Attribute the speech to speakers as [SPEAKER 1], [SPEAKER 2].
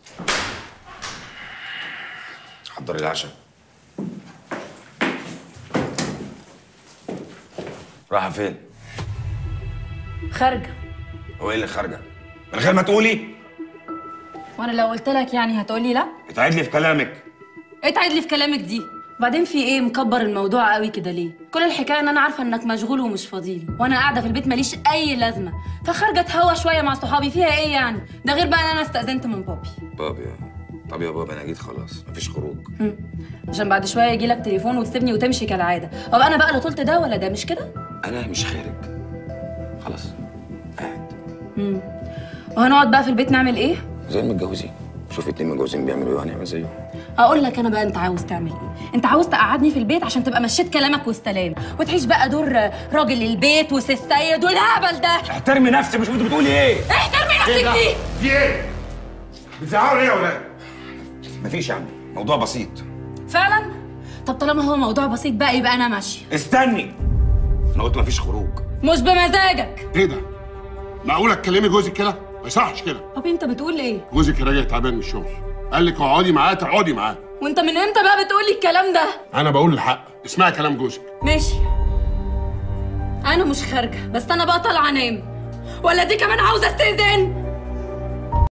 [SPEAKER 1] حضري العشاء رايحه فين؟
[SPEAKER 2] خارجه
[SPEAKER 1] هو ايه اللي خارجه؟ من غير ما تقولي
[SPEAKER 2] وانا لو قلت لك يعني هتقولي لا
[SPEAKER 1] اتعد لي في كلامك
[SPEAKER 2] اتعد لي في كلامك دي بعدين في ايه مكبر الموضوع قوي كده ليه كل الحكايه ان انا عارفه انك مشغول ومش فاضيلي وانا قاعده في البيت ماليش اي لازمه فخارجه اتهوى شويه مع صحابي فيها ايه يعني ده غير بقى ان انا استاذنت من بابي
[SPEAKER 1] بابي طب يا بابا انا جيت خلاص مفيش خروج
[SPEAKER 2] هم. عشان بعد شويه يجي لك تليفون وتسيبني وتمشي كالعاده وابقى انا بقى لا طولت ده ولا ده مش كده
[SPEAKER 1] انا مش خارج خلاص قاعد
[SPEAKER 2] امم وهنقعد بقى في البيت نعمل ايه
[SPEAKER 1] زي المتجوزين شوف اتنين متجوزين بيعملوا ايه وهنعمل زيهم
[SPEAKER 2] اقول لك انا بقى انت عاوز تعمل ايه انت عاوز تقعدني في البيت عشان تبقى مشيت كلامك والسلام وتعيش بقى دور راجل البيت وسي السيد والهبل ده
[SPEAKER 1] احترمي نفسك مش انت بتقولي ايه
[SPEAKER 2] احترمي نفسك دي
[SPEAKER 3] في ايه؟ بتزعقوا ليه يا ولاد؟
[SPEAKER 1] مفيش يا عم موضوع بسيط
[SPEAKER 2] فعلا طب طالما هو موضوع بسيط بقى يبقى انا ماشي
[SPEAKER 1] استني انا قلت مفيش خروج
[SPEAKER 2] مش بمزاجك
[SPEAKER 3] ايه ده؟ معقولة تكلمي جوزك كده؟ ما يصحش كده
[SPEAKER 2] طب انت بتقول ايه
[SPEAKER 3] جوزك راجع تعبان من الشغل قال لك اقعدي معاه تقعدي معاه
[SPEAKER 2] وانت من امتى بقى بتقولي الكلام ده
[SPEAKER 3] انا بقول الحق اسمعي كلام جوزك
[SPEAKER 2] ماشي انا مش خارجه بس انا بقى طالعه انام ولا دي كمان عاوزه استئذان